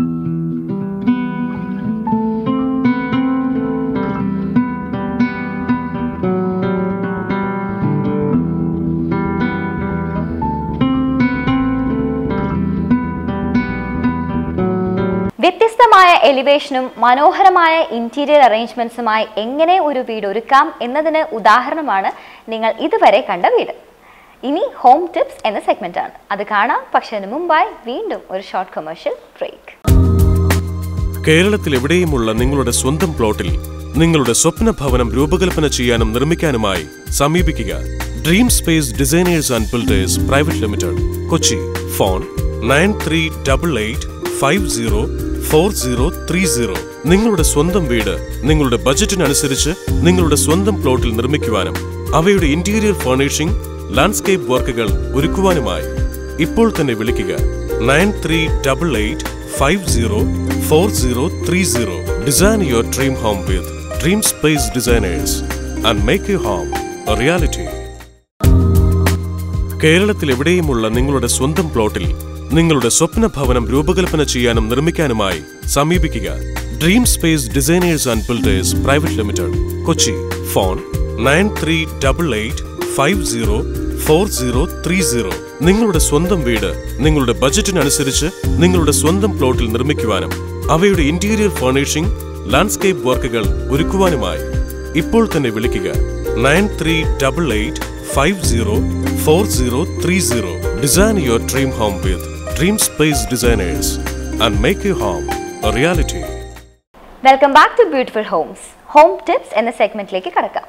വ്യത്യസ്തമായ എലിവേഷനും മനോഹരമായ ഇന്റീരിയർ അറേഞ്ച്മെന്റ്സുമായി എങ്ങനെ ഒരു വീട് ഒരുക്കാം എന്നതിന് ഉദാഹരണമാണ് നിങ്ങൾ ഇതുവരെ കണ്ട വീട് ഇനി ഹോം ടിപ്സ് എന്ന സെഗ്മെന്റ് ആണ് അത് കാണാം പക്ഷെ അതിന് മുമ്പായി വീണ്ടും ഒരു ഷോർട്ട് കൊമേഴ്ഷ്യൽ ബ്രേക്ക് കേരളത്തിൽ എവിടെയുമുള്ള നിങ്ങളുടെ സ്വന്തം പ്ലോട്ടിൽ നിങ്ങളുടെ സ്വപ്ന ഭവനം രൂപകൽപ്പന ചെയ്യാനും നിർമ്മിക്കാനുമായി സമീപിക്കുക dream space designers and builders private limited Kochi phone nine three double eight five zero four zero three zero നിങ്ങളുടെ സ്വന്തം വീട് നിങ്ങളുടെ ബജറ്റിനനുസരിച്ച് നിങ്ങളുടെ സ്വന്തം പ്ലോട്ടിൽ നിർമ്മിക്കുവാനും അവയുടെ ഇന്റീരിയർ ഫർണിഷിംഗ് ലാൻഡ്സ്കേപ്പ് വർക്കുകൾ ഒരുക്കുവാനുമായി ഇപ്പോൾ തന്നെ വിളിക്കുക nine three double eight five zero four zero three zero design your dream home with dream space designers and make you home reality കേരളത്തിൽ എവിടെയുമുള്ള നിങ്ങളുടെ സ്വന്തം പ്ലോട്ടിൽ നിങ്ങളുടെ സ്വപ്ന ഭവനം രൂപകൽപ്പന ചെയ്യാനും നിർമ്മിക്കാനുമായി സമീപിക്കുക dream space designers and builders private limited Kochi phone nine three double eight five zero four zero three zero നിങ്ങളുടെ സ്വന്തം വീട് നിങ്ങളുടെ ബജറ്റിനനുസരിച്ച് നിങ്ങളുടെ സ്വന്തം പ്ലോട്ടിൽ നിർമ്മിക്കുവാനും അവയുടെ ഇന്റീരിയർ ഫർണിഷിംഗ് ലാൻഡ്സ്കേപ്പ് വർക്കുകൾ ഒരുക്കുവാനുമായി ഇപ്പോൾ തന്നെ വിളിക്കുക nine three double eight five zero four zero three zero design your dream home with dream space designers and make you home reality welcome back to beautiful homes home tips എന്ന സെഗ്മെന്റിലേക്ക് കടക്കാം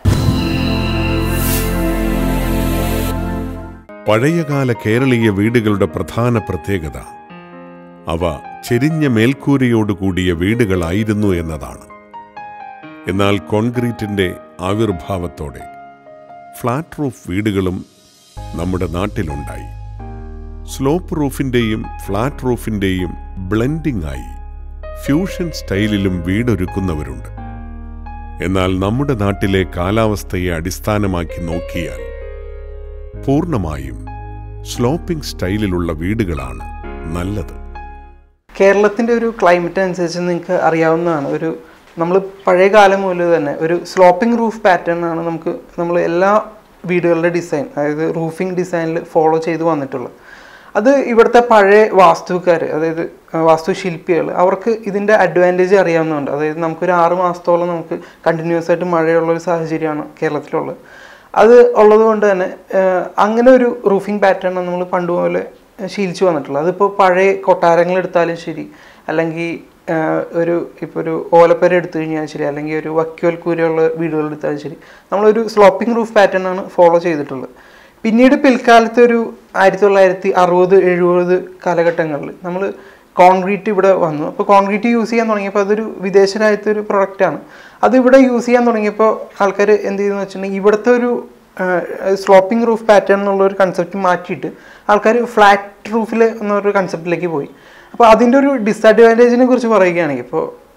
പഴയകാല കേരളീയ വീടുകളുടെ പ്രധാന പ്രത്യേകത അവ ചെരിഞ്ഞ മേൽക്കൂരയോടുകൂടിയ വീടുകളായിരുന്നു എന്നതാണ് എന്നാൽ കോൺക്രീറ്റിന്റെ ആവിർഭാവത്തോടെ ഫ്ലാറ്റ് റൂഫ് വീടുകളും നമ്മുടെ നാട്ടിലുണ്ടായി സ്ലോപ്പ് റൂഫിന്റെയും ഫ്ലാറ്റ് റൂഫിന്റെയും ബ്ലെൻഡിംഗ് ആയി ഫ്യൂഷൻ സ്റ്റൈലിലും വീടൊരുക്കുന്നവരുണ്ട് എന്നാൽ നമ്മുടെ നാട്ടിലെ കാലാവസ്ഥയെ അടിസ്ഥാനമാക്കി നോക്കിയാൽ പൂർണ്ണമായും സ്ലോപ്പിംഗ് സ്റ്റൈലിലുള്ള വീടുകളാണ് നല്ലത് കേരളത്തിൻ്റെ ഒരു ക്ലൈമറ്റ് അനുസരിച്ച് നിങ്ങൾക്ക് അറിയാവുന്നതാണ് ഒരു നമ്മൾ പഴയ കാലം മുതൽ തന്നെ ഒരു സ്ലോപ്പിംഗ് റൂഫ് പാറ്റേൺ ആണ് നമുക്ക് നമ്മൾ എല്ലാ വീടുകളുടെ ഡിസൈൻ അതായത് റൂഫിംഗ് ഡിസൈനിൽ ഫോളോ ചെയ്ത് വന്നിട്ടുള്ളത് അത് ഇവിടുത്തെ പഴയ വാസ്തുക്കാർ അതായത് ആ, വാസ്തുശില്പികൾ അവർക്ക് ഇതിൻ്റെ അഡ്വാൻറ്റേജ് അറിയാവുന്നതുണ്ട് അതായത് നമുക്കൊരു ആറ് മാസത്തോളം നമുക്ക് കണ്ടിന്യൂസ് ആയിട്ട് മഴയുള്ള ഒരു സാഹചര്യമാണ് കേരളത്തിലുള്ളത് അത് ഉള്ളത് കൊണ്ട് തന്നെ ആ, അങ്ങനെ ഒരു റൂഫിംഗ് പാറ്റേൺ നമ്മൾ പണ്ട് പോലെ ശീലിച്ചു വന്നിട്ടുള്ളത് അതിപ്പോൾ പഴയ കൊട്ടാരങ്ങൾ എടുത്താലും ശരി അല്ലെങ്കിൽ ആ, ഒരു ഇപ്പോൾ ഒരു ഓലപ്പര എടുത്തു കഴിഞ്ഞാൽ ശരി അല്ലെങ്കിൽ ഒരു വക്യോൽ കൂരയുള്ള വീടുകൾ എടുത്താലും ശരി നമ്മളൊരു സ്ലോപ്പിംഗ് റൂഫ് പാറ്റേൺ ആണ് ഫോളോ ചെയ്തിട്ടുള്ളത് പിന്നീട് പിൽക്കാലത്ത് ഒരു ആയിരത്തി തൊള്ളായിരത്തി അറുപത് എഴുപത് കാലഘട്ടങ്ങളിൽ നമ്മൾ കോൺക്രീറ്റ് ഇവിടെ വന്നു അപ്പോൾ കോൺക്രീറ്റ് യൂസ് ചെയ്യാൻ തുടങ്ങിയപ്പോൾ അതൊരു വിദേശ രാജ്യത്തെ ഒരു പ്രൊഡക്റ്റാണ് അത് ഇവിടെ യൂസ് ചെയ്യാൻ തുടങ്ങിയപ്പോൾ ആൾക്കാർ എന്ത് ചെയ്തെന്ന് വെച്ചിട്ടുണ്ടെങ്കിൽ ഇവിടുത്തെ ഒരു സ്ലോപ്പിംഗ് റൂഫ് പാറ്റേൺ എന്നുള്ള ഒരു കൺസെപ്റ്റ് മാറ്റിയിട്ട് ആൾക്കാർ ഫ്ലാറ്റ് റൂഫിൽ എന്നൊരു കൺസെപ്റ്റിലേക്ക് പോയി അപ്പോൾ അതിൻ്റെ ഒരു ഡിസഡ്വാൻറ്റേജിനെ കുറിച്ച് പറയുകയാണെങ്കിൽ ഇപ്പോൾ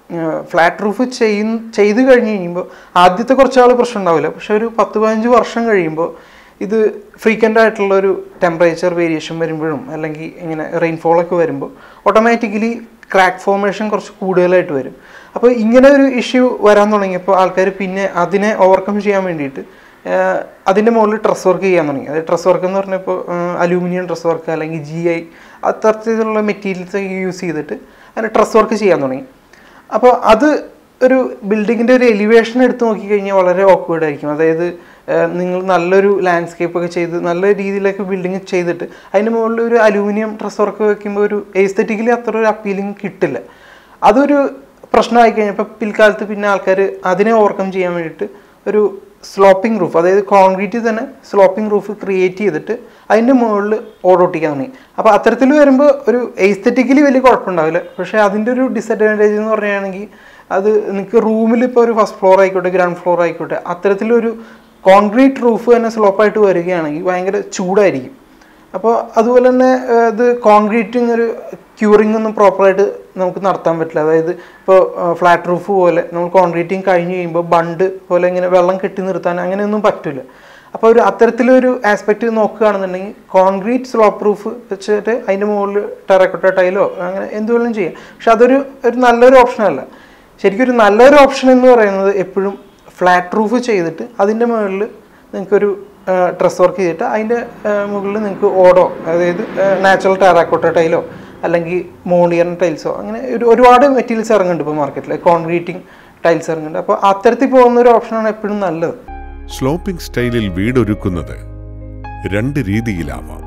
ഫ്ലാറ്റ് റൂഫ് ചെയ്യുന്ന ചെയ്ത് കഴിഞ്ഞ് കഴിയുമ്പോൾ ആദ്യത്തെ കുറച്ച് നാൾ പ്രശ്നം ഉണ്ടാവില്ല പക്ഷെ ഒരു പത്ത് പതിനഞ്ച് വർഷം കഴിയുമ്പോൾ ഇത് ഫ്രീക്വൻ്റ് ആയിട്ടുള്ള ഒരു ടെമ്പറേച്ചർ വേരിയേഷൻ വരുമ്പോഴും അല്ലെങ്കിൽ ഇങ്ങനെ റെയിൻഫോളൊക്കെ വരുമ്പോൾ ഓട്ടോമാറ്റിക്കലി ക്രാക്ക് ഫോർമേഷൻ കുറച്ച് കൂടുതലായിട്ട് വരും അപ്പോൾ ഇങ്ങനെ ഒരു ഇഷ്യൂ വരാൻ തുടങ്ങിയപ്പോൾ ആൾക്കാർ പിന്നെ അതിനെ ഓവർകം ചെയ്യാൻ വേണ്ടിയിട്ട് ആഹ് അതിൻ്റെ മുകളിൽ ഡ്രസ് വർക്ക് ചെയ്യാൻ തുടങ്ങി അതായത് ഡ്രസ് വർക്ക് എന്ന് പറഞ്ഞപ്പോൾ അലൂമിനിയം ഡ്രസ് വർക്ക് അല്ലെങ്കിൽ ജി ഐ അത്തരത്തിലുള്ള മെറ്റീരിയൽസ് യൂസ് ചെയ്തിട്ട് അങ്ങനെ ഡ്രസ് വർക്ക് ചെയ്യാൻ തുടങ്ങി അപ്പോൾ അത് ഒരു ബിൽഡിങ്ങിൻ്റെ ഒരു എലിവേഷൻ എടുത്ത് നോക്കിക്കഴിഞ്ഞാൽ വളരെ ഓക്വേർഡ് ആയിരിക്കും അതായത് ആഹ് നിങ്ങൾ നല്ലൊരു ലാൻഡ്സ്കേപ്പ് ഒക്കെ ചെയ്ത് നല്ല രീതിയിലൊക്കെ ബിൽഡിങ് ചെയ്തിട്ട് അതിന് മുകളിൽ ഒരു അലൂമിനിയം ഡ്രസ് വർക്ക് വെക്കുമ്പോൾ ഒരു എസ്തറ്റിക്കലി അത്ര ഒരു അപ്പീലിംഗ് കിട്ടില്ല അതൊരു പ്രശ്നമായി കഴിഞ്ഞപ്പോൾ പിൽക്കാലത്ത് പിന്നെ ആൾക്കാർ അതിനെ ഓവർകം ചെയ്യാൻ വേണ്ടിയിട്ട് ഒരു സ്ലോപ്പിംഗ് റൂഫ് അതായത് കോൺക്രീറ്റിൽ തന്നെ സ്ലോപ്പിംഗ് റൂഫ് ക്രിയേറ്റ് ചെയ്തിട്ട് അതിൻ്റെ മുകളിൽ ഓടൊട്ടിക്കാൻ തുടങ്ങി അപ്പോൾ അത്തരത്തിൽ വരുമ്പോൾ ഒരു എസ്തറ്റിക്കലി വലിയ കുഴപ്പമുണ്ടാവില്ല പക്ഷേ അതിൻ്റെ ഒരു ഡിസഡ്വാൻറ്റേജ് എന്ന് പറയുകയാണെങ്കിൽ അത് നിങ്ങൾക്ക് റൂമിൽ ഇപ്പോൾ ഒരു ഫസ്റ്റ് ഫ്ലോർ ആയിക്കോട്ടെ ഗ്രൗണ്ട് ഫ്ലോർ ആയിക്കോട്ടെ അത്തരത്തിലൊരു കോൺക്രീറ്റ് റൂഫ് തന്നെ സ്ലോപ്പായിട്ട് വരികയാണെങ്കിൽ ഭയങ്കര ചൂടായിരിക്കും അപ്പോൾ അതുപോലെ തന്നെ ഏഹ്, ഇത് കോൺക്രീറ്റിംഗ് ഒരു ക്യൂറിംഗ് ഒന്നും പ്രോപ്പറായിട്ട് നമുക്ക് നടത്താൻ പറ്റില്ല അതായത് ഇപ്പോൾ ഫ്ലാറ്റ് റൂഫ് പോലെ നമ്മൾ കോൺക്രീറ്റിംഗ് കഴിഞ്ഞ് കഴിയുമ്പോൾ ബണ്ട് പോലെ ഇങ്ങനെ വെള്ളം കെട്ടി നിർത്താൻ അങ്ങനെയൊന്നും പറ്റില്ല അപ്പോൾ ഒരു അത്തരത്തിലൊരു ആസ്പെക്റ്റ് നോക്കുകയാണെന്നുണ്ടെങ്കിൽ കോൺക്രീറ്റ് സ്ലോപ്പ് റൂഫ് വെച്ചിട്ട് അതിൻ്റെ മുകളിൽ ടെറക്കോട്ട ടൈലോ അങ്ങനെ എന്തുവേലും ചെയ്യാം പക്ഷെ അതൊരു ഒരു നല്ലൊരു ഓപ്ഷനല്ല ശരിക്കും ഒരു നല്ലൊരു ഓപ്ഷൻ എന്ന് പറയുന്നത് എപ്പോഴും ഫ്ലാറ്റ് റൂഫ് ചെയ്തിട്ട് അതിൻ്റെ മുകളിൽ നിങ്ങൾക്കൊരു ഡ്രസ് വർക്ക് ചെയ്തിട്ട് അതിൻ്റെ മുകളിൽ നിങ്ങൾക്ക് ഓടോ അതായത് നാച്ചുറൽ ടെറാക്കോട്ട ടൈലോ അല്ലെങ്കിൽ മോണിയർ ടൈൽസോ അങ്ങനെ ഒരു ഒരുപാട് മെറ്റീരിയൽസ് ഇറങ്ങുന്നുണ്ട് ഇപ്പോൾ മാർക്കറ്റിൽ കോൺക്രീറ്റിംഗ് ടൈൽസ് ഇറങ്ങുന്നുണ്ട് അപ്പോൾ അത്തരത്തിൽ പോകുന്ന ഒരു ഓപ്ഷനാണ് എപ്പോഴും നല്ലത് സ്ലോപ്പിംഗ് സ്റ്റൈലിൽ വീടൊരുക്കുന്നത് രണ്ട് രീതിയിലാവാം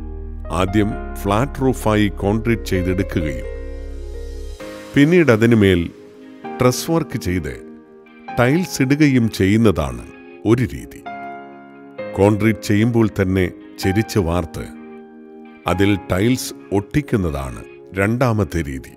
ആദ്യം ഫ്ലാറ്റ് റൂഫായി കോൺക്രീറ്റ് ചെയ്തെടുക്കുകയും പിന്നീട് അതിനുമേൽ ട്രസ് വർക്ക് ചെയ്ത് ടൈൽസ് ഇടുകയും ചെയ്യുന്നതാണ് ഒരു രീതി കോൺക്രീറ്റ് ചെയ്യുമ്പോൾ തന്നെ ചെരിച്ച് വാർത്ത് അതിൽ ടൈൽസ് ഒട്ടിക്കുന്നതാണ് രണ്ടാമത്തെ രീതി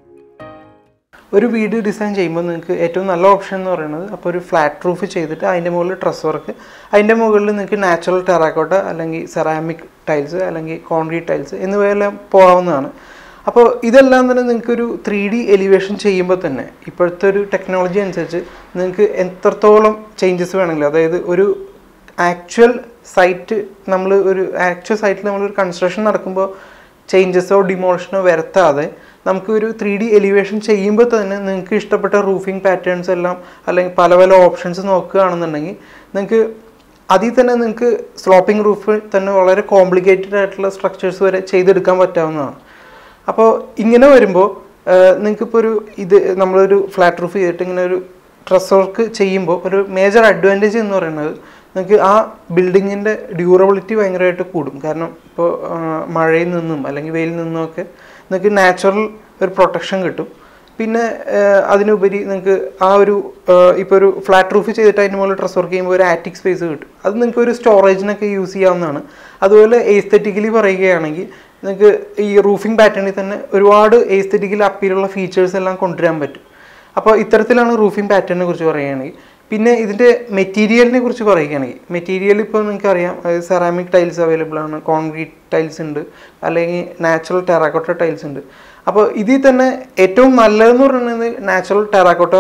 ഒരു വീട് ഡിസൈൻ ചെയ്യുമ്പോൾ നിങ്ങൾക്ക് ഏറ്റവും നല്ല ഓപ്ഷൻ എന്ന് പറയുന്നത് അപ്പോൾ ഒരു ഫ്ലാറ്റ് റൂഫ് ചെയ്തിട്ട് അതിൻ്റെ മുകളിൽ ഡ്രസ് വർക്ക് അതിൻ്റെ മുകളിൽ നിങ്ങൾക്ക് നാച്ചുറൽ ടെറാക്കോട്ട അല്ലെങ്കിൽ സെറാമിക് ടൈൽസ് അല്ലെങ്കിൽ കോൺക്രീറ്റ് ടൈൽസ് എന്നിവയെല്ലാം പോകാവുന്നതാണ് അപ്പോൾ ഇതെല്ലാം തന്നെ നിങ്ങൾക്കൊരു ത്രീ ഡി എലിവേഷൻ ചെയ്യുമ്പോൾ തന്നെ ഇപ്പോഴത്തെ ഒരു ടെക്നോളജി അനുസരിച്ച് നിങ്ങൾക്ക് എത്രത്തോളം ചേഞ്ചസ് വേണമെങ്കിലും അതായത് ഒരു ആക്ച്വൽ സൈറ്റ് നമ്മൾ ഒരു ആക്ച്വൽ സൈറ്റിൽ നമ്മളൊരു കൺസ്ട്രക്ഷൻ നടക്കുമ്പോൾ ചേഞ്ചസോ ഡിമോഷനോ വരുത്താതെ നമുക്ക് ഒരു ത്രീ ഡി എലിവേഷൻ ചെയ്യുമ്പോൾ തന്നെ നിങ്ങൾക്ക് ഇഷ്ടപ്പെട്ട റൂഫിംഗ് പാറ്റേൺസ് എല്ലാം അല്ലെങ്കിൽ പല പല ഓപ്ഷൻസ് നോക്കുകയാണെന്നുണ്ടെങ്കിൽ നിങ്ങൾക്ക് അതിൽ തന്നെ നിങ്ങൾക്ക് സ്ലോപ്പിംഗ് റൂഫ് തന്നെ വളരെ കോംപ്ലിക്കേറ്റഡ് ആയിട്ടുള്ള സ്ട്രക്ചേഴ്സ് വരെ ചെയ്തെടുക്കാൻ പറ്റാവുന്നതാണ് അപ്പോൾ ഇങ്ങനെ വരുമ്പോൾ നിങ്ങൾക്കിപ്പോൾ ഒരു ഇത് നമ്മളൊരു ഫ്ലാറ്റ് റൂഫ് ചെയ്തിട്ട് ഇങ്ങനെ ഒരു ഡ്രസ് വർക്ക് ചെയ്യുമ്പോൾ ഒരു മേജർ അഡ്വാൻറ്റേജ് എന്ന് പറയുന്നത് നിങ്ങൾക്ക് ആ ബിൽഡിങ്ങിൻ്റെ ഡ്യൂറബിലിറ്റി ഭയങ്കരമായിട്ട് കൂടും കാരണം ഇപ്പോൾ മഴയിൽ നിന്നും അല്ലെങ്കിൽ വെയിലിൽ നിന്നുമൊക്കെ നിങ്ങൾക്ക് നാച്ചുറൽ ഒരു പ്രൊട്ടക്ഷൻ കിട്ടും പിന്നെ ഏഹ്, അതിനുപരി നിങ്ങൾക്ക് ആ ഒരു ഇപ്പോൾ ഒരു ഫ്ലാറ്റ് റൂഫ് ചെയ്തിട്ട് അതിന് മുകളിൽ ഡ്രസ് വർക്ക് ചെയ്യുമ്പോൾ ഒരു ആറ്റിക് സ്പേസ് കിട്ടും അത് നിങ്ങൾക്ക് ഒരു സ്റ്റോറേജിനൊക്കെ യൂസ് ചെയ്യാവുന്നതാണ് അതുപോലെ എസ്തെറ്റിക്കലി പറയുകയാണെങ്കിൽ നിങ്ങൾക്ക് ഈ റൂഫിംഗ് പാറ്റേണിൽ തന്നെ ഒരുപാട് എസ്തെറ്റിക്കലി അപ്പീലുള്ള ഫീച്ചേഴ്സ് എല്ലാം കൊണ്ടുവരാൻ പറ്റും അപ്പോൾ ഇത്തരത്തിലാണ് റൂഫിംഗ് പാറ്റേണിനെ കുറിച്ച് പറയുകയാണെങ്കിൽ പിന്നെ ഇതിൻ്റെ മെറ്റീരിയലിനെ കുറിച്ച് പറയുകയാണെങ്കിൽ മെറ്റീരിയൽ ഇപ്പോൾ നിങ്ങൾക്കറിയാം അതായത് സെറാമിക് ടൈൽസ് അവൈലബിൾ ആണ് കോൺക്രീറ്റ് ടൈൽസ് ഉണ്ട് അല്ലെങ്കിൽ നാച്ചുറൽ ടെറാക്കോട്ട ടൈൽസ് ഉണ്ട് അപ്പോൾ ഇതിൽ തന്നെ ഏറ്റവും നല്ലതെന്ന് പറയുന്നത് നാച്ചുറൽ ടെറാക്കോട്ട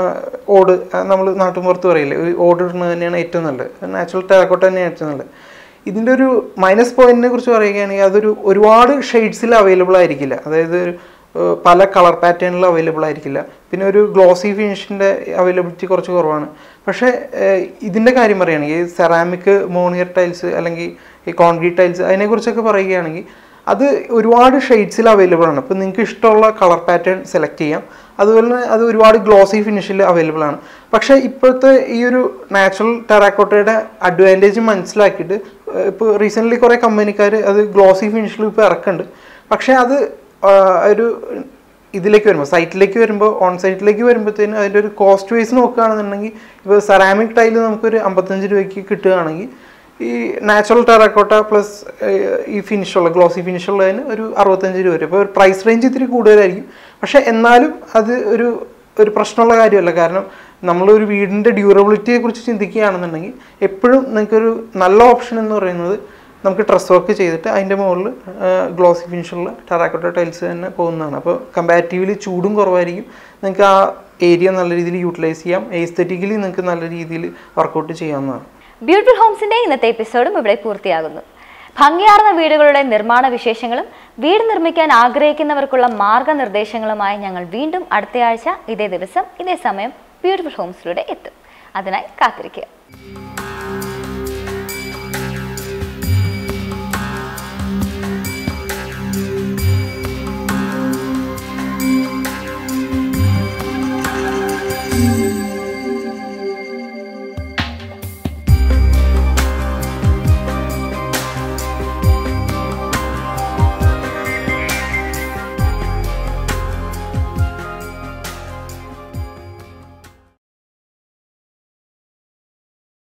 ഓട് നമ്മൾ നാട്ടുമ്പുറത്ത് പറയില്ലേ ഒരു ഓട് ഇടുന്നത് തന്നെയാണ് ഏറ്റവും നല്ലത് നാച്ചുറൽ ടെറാക്കോട്ട തന്നെയാണ് ഏറ്റവും നല്ലത് ഇതിൻ്റെ ഒരു മൈനസ് പോയിന്റിനെ കുറിച്ച് പറയുകയാണെങ്കിൽ അതൊരു ഒരുപാട് ഷെയ്ഡ്സിൽ അവൈലബിൾ ആയിരിക്കില്ല അതായത് ഒരു, ഏഹ്, പല കളർ പാറ്റേണിൽ അവൈലബിൾ ആയിരിക്കില്ല പിന്നെ ഒരു ഗ്ലോസി ഫിനിഷിൻ്റെ അവൈലബിലിറ്റി കുറച്ച് കുറവാണ് പക്ഷേ ഏഹ്, ഇതിൻ്റെ കാര്യം പറയുകയാണെങ്കിൽ സെറാമിക് മോണിയർ ടൈൽസ് അല്ലെങ്കിൽ ഈ കോൺക്രീറ്റ് ടൈൽസ് അതിനെക്കുറിച്ചൊക്കെ പറയുകയാണെങ്കിൽ അത് ഒരുപാട് ഷെയ്ഡ്സിൽ അവൈലബിൾ ആണ് അപ്പോൾ നിങ്ങൾക്ക് ഇഷ്ടമുള്ള കളർ പാറ്റേൺ സെലക്ട് ചെയ്യാം അതുപോലെ തന്നെ അത് ഒരുപാട് ഗ്ലോസി ഫിനിഷിൽ അവൈലബിൾ ആണ് പക്ഷേ ഇപ്പോഴത്തെ ഈ ഒരു നാച്ചുറൽ ടെറാക്കോട്ടയുടെ അഡ്വാൻറ്റേജ് മനസ്സിലാക്കിയിട്ട് ഇപ്പോൾ റീസെൻ്റ്ലി കുറേ കമ്പനിക്കാർ അത് ഗ്ലോസി ഫിനിഷിൽ ഇപ്പോൾ ഇറക്കുന്നുണ്ട് പക്ഷേ അത് ആ, ഒരു ഇതിലേക്ക് വരുമ്പോൾ സൈറ്റിലേക്ക് വരുമ്പോൾ ഓൺ സൈറ്റിലേക്ക് വരുമ്പോഴത്തേനും അതിൻ്റെ ഒരു കോസ്റ്റ് വൈസ് നോക്കുകയാണെന്നുണ്ടെങ്കിൽ ഇപ്പോൾ സെറാമിക് ടൈല് നമുക്കൊരു അമ്പത്തഞ്ച് രൂപയ്ക്ക് കിട്ടുകയാണെങ്കിൽ ഈ നാച്ചുറൽ ടെറാക്കോട്ട പ്ലസ് ഈ ഫിനിഷുള്ള ഗ്ലോസി ഫിനിഷുള്ളതിന് ഒരു അറുപത്തഞ്ച് രൂപ വരും അപ്പോൾ പ്രൈസ് റേഞ്ച് ഇത്തിരി കൂടുതലായിരിക്കും പക്ഷേ എന്നാലും അത് ഒരു ഒരു പ്രശ്നമുള്ള കാര്യമല്ല കാരണം നമ്മളൊരു വീടിൻ്റെ ഡ്യൂറബിലിറ്റിയെ കുറിച്ച് ചിന്തിക്കുകയാണെന്നുണ്ടെങ്കിൽ എപ്പോഴും നിങ്ങൾക്കൊരു നല്ല ഓപ്ഷൻ എന്ന് പറയുന്നത് നമുക്ക് ഡ്രസ് വർക്ക് ചെയ്തിട്ട് അതിൻ്റെ മുകളിൽ ഗ്ലോസി ഫിനിഷുള്ള ടെറാക്കോട്ട ടൈൽസ് തന്നെ പോകുന്നതാണ് അപ്പോൾ കമ്പാരിറ്റീവ്ലി ചൂടും കുറവായിരിക്കും നിങ്ങൾക്ക് ആ ഏരിയ നല്ല രീതിയിൽ യൂട്ടിലൈസ് ചെയ്യാം എസ്തെറ്റിക്കലി നിങ്ങൾക്ക് നല്ല രീതിയിൽ വർക്കൗട്ട് ചെയ്യാവുന്നതാണ് ബ്യൂട്ടിഫുൾ ഹോംസിന്റെ ഇന്നത്തെ എപ്പിസോഡും ഇവിടെ പൂർത്തിയാകുന്നു ഭംഗിയാർന്ന വീടുകളുടെ നിർമ്മാണ വിശേഷങ്ങളും വീട് നിർമ്മിക്കാൻ ആഗ്രഹിക്കുന്നവർക്കുള്ള മാർഗനിർദ്ദേശങ്ങളുമായി ഞങ്ങൾ വീണ്ടും അടുത്തയാഴ്ച ഇതേ ദിവസം ഇതേ സമയം ബ്യൂട്ടിഫുൾ ഹോംസിലൂടെ എത്തും അതിനായി കാത്തിരിക്കുക